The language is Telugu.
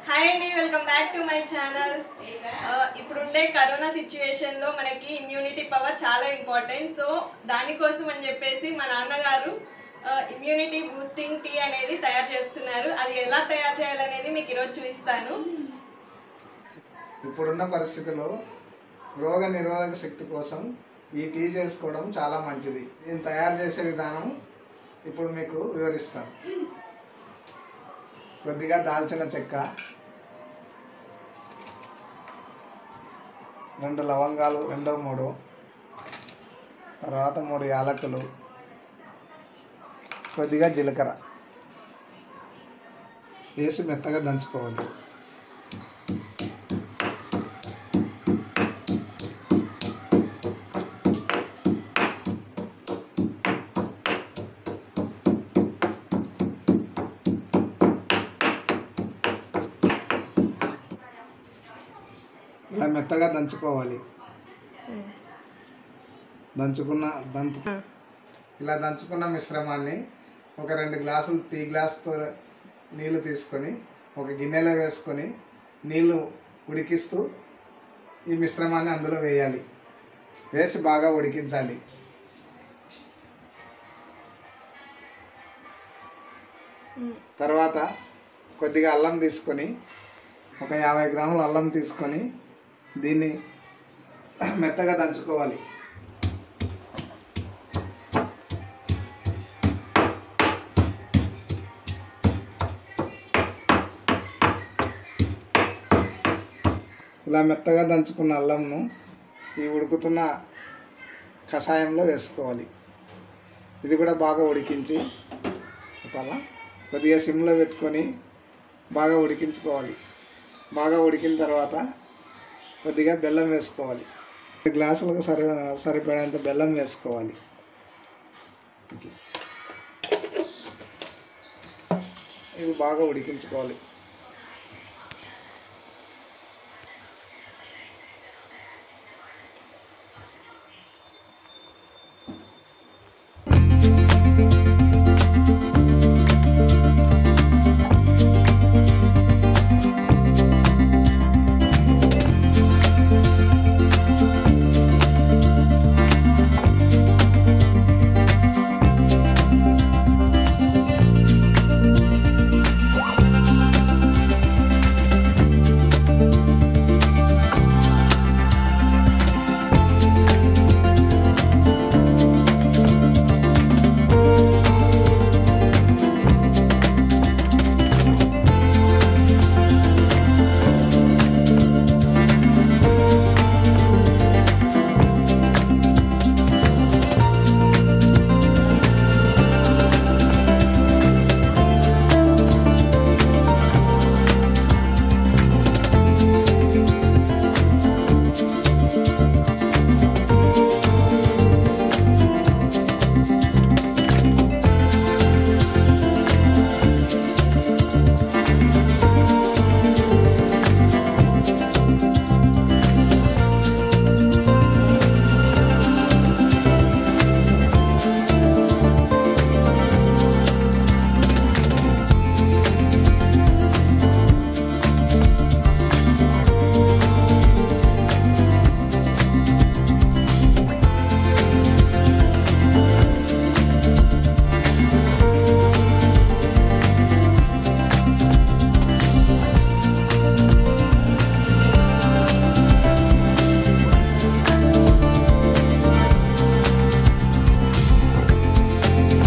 హాయ్ అండి welcome back to my channel ఇప్పుడుండే కరోనా సిచ్యువేషన్ లో మనకి ఇమ్యూనిటీ పవర్ చాలా ఇంపార్టెంట్ సో దానికోసం అని చెప్పేసి మా నాన్నగారు ఇమ్యూనిటీ బూస్టింగ్ టీ అనేది తయారు చేస్తున్నారు అది ఎలా తయారు చేయాలనేది మీకు ఈరోజు చూపిస్తాను ఇప్పుడున్న పరిస్థితిలో రోగ నిరోధక శక్తి కోసం ఈ టీ చేసుకోవడం చాలా మంచిది దీన్ని తయారు చేసే విధానం ఇప్పుడు మీకు వివరిస్తాను కొద్దిగా దాల్చిన చెక్క రెండు లవంగాలు రెండో మూడు తర్వాత మూడు యాలకులు కొద్దిగా జీలకర్ర వేసి మెత్తగా దంచుకోవాలి ఇలా మెత్తగా దంచుకోవాలి దంచుకున్న దంచు ఇలా దంచుకున్న మిశ్రమాన్ని ఒక రెండు గ్లాసులు టీ గ్లాస్తో నీళ్లు తీసుకొని ఒక గిన్నెలో వేసుకొని నీళ్లు ఉడికిస్తూ ఈ మిశ్రమాన్ని అందులో వేయాలి వేసి బాగా ఉడికించాలి తర్వాత కొద్దిగా అల్లం తీసుకొని ఒక యాభై గ్రాముల అల్లం తీసుకొని దీన్ని మెత్తగా దంచుకోవాలి ఇలా మెత్తగా దంచుకున్న అల్లంను ఈ ఉడుకుతున్న కషాయంలో వేసుకోవాలి ఇది కూడా బాగా ఉడికించి చెప్పాలా కొద్దిగా సిమ్లో పెట్టుకొని బాగా ఉడికించుకోవాలి బాగా ఉడికిన తర్వాత కొద్దిగా బెల్లం వేసుకోవాలి గ్లాసులకు సరి సరిపడేంత బెల్లం వేసుకోవాలి ఇట్లా. ఇది బాగా ఉడికించుకోవాలి